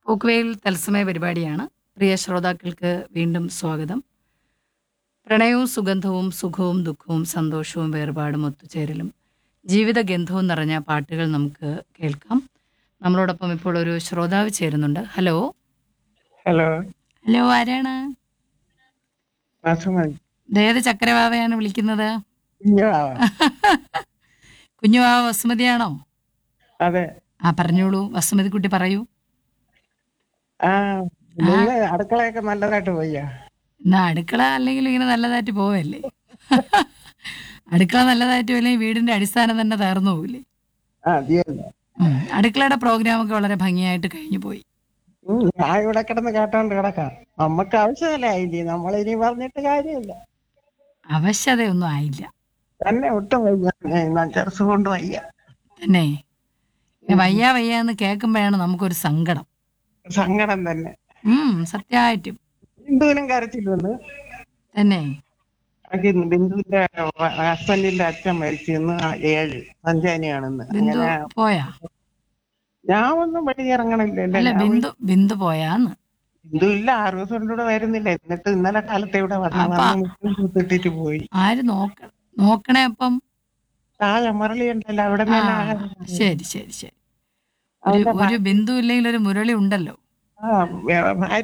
പോക്കുവെയിൽ തത്സമയ പരിപാടിയാണ് പ്രിയ ശ്രോതാക്കൾക്ക് വീണ്ടും സ്വാഗതം പ്രണയവും സുഗന്ധവും സുഖവും ദുഃഖവും സന്തോഷവും വേർപാടും ഒത്തുചേരലും ജീവിതഗന്ധവും നിറഞ്ഞ പാട്ടുകൾ നമുക്ക് കേൾക്കാം നമ്മളോടൊപ്പം ഇപ്പോൾ ഒരു ശ്രോതാവ് ചേരുന്നുണ്ട് ഹലോ ഹലോ ഹലോ ആരാണ് വാസുമതി ദേത് ചക്രവാവയാണ് വിളിക്കുന്നത് കുഞ്ഞുവാവ കുഞ്ഞുവാവ വസുമതിയാണോ അതെ ആ പറഞ്ഞോളൂ വസുമതി കുട്ടി പറയൂ ആ നിങ്ങൾ അടുക്കളയൊക്കെ നല്ലതായിട്ട് പോയ്യാ എന്നാ അടുക്കള അല്ലെങ്കിൽ ഇങ്ങനെ നല്ലതായിട്ട് പോവല്ലേ അടുക്കള നല്ലതായിട്ട് പോയില്ലെങ്കിൽ വീടിന്റെ അടിസ്ഥാനം തന്നെ തകർന്നു പോകില്ലേ ആ അതിയല്ലേ ഉം. അടുക്കളയുടെ പ്രോഗ്രാമൊക്കെ വളരെ ഭംഗിയായിട്ട് കഴിഞ്ഞു പോയി ഉം, ഞാൻ ഇവിടെ കിടന്ന് കേട്ടോണ്ട് കിടക്കാം നമുക്ക് ആവശ്യമല്ലേ ആയില്ലേ നമ്മൾ ഇനി പറഞ്ഞിട്ട് കാര്യമില്ല അവശതയൊന്നും ആയില്ല തന്നെ ഒട്ടും വയ്യ ചെറുസ് കൊണ്ട് വയ്യ തന്നെ ഇങ്ങനെ വയ്യ വയ്യ എന്ന് കേൾക്കുമ്പോഴാണ് നമുക്കൊരു സങ്കടം സങ്കടം തന്നെ ഉം സത്യമായിട്ടും ബിന്ദുവിനും കരച്ചില്ലെന്ന് തന്നെ ബിന്ദുവിന്റെ ഹസ്ബൻഡിന്റെ അച്ഛൻ മരിച്ചിരുന്നു ഏഴ് സഞ്ചാനിയാണെന്ന് ബിന്ദു അങ്ങനെ പോയാ ഞാൻ ഒന്നും വെളിയിറങ്ങണില്ലല്ലോ അല്ല ഞാൻ ബിന്ദു ബിന്ദു പോയാന്ന് ബിന്ദു ഇല്ല ആറ് ദിവസം കൊണ്ട് ഇവിടെ വരുന്നില്ല എന്നിട്ട് ഇന്നലെ കാലത്ത് ഇവിടെ വന്നു അപ്പ- വന്ന് മുറ്റും കുത്തിട്ടിട്ട് പോയി ആര് നോക്ക നോക്കണേ അപ്പം താഴെ മുരളി ഉണ്ടല്ലോ അവിടെ ആ നിന്ന് ആഹാരം ശരി ശരി ശരി ഒരു ഒരു ബിന്ദു ഇല്ലെങ്കിൽ ഒരു മുരളി ഉണ്ടല്ലോ ആ വേ- ഭാര്യ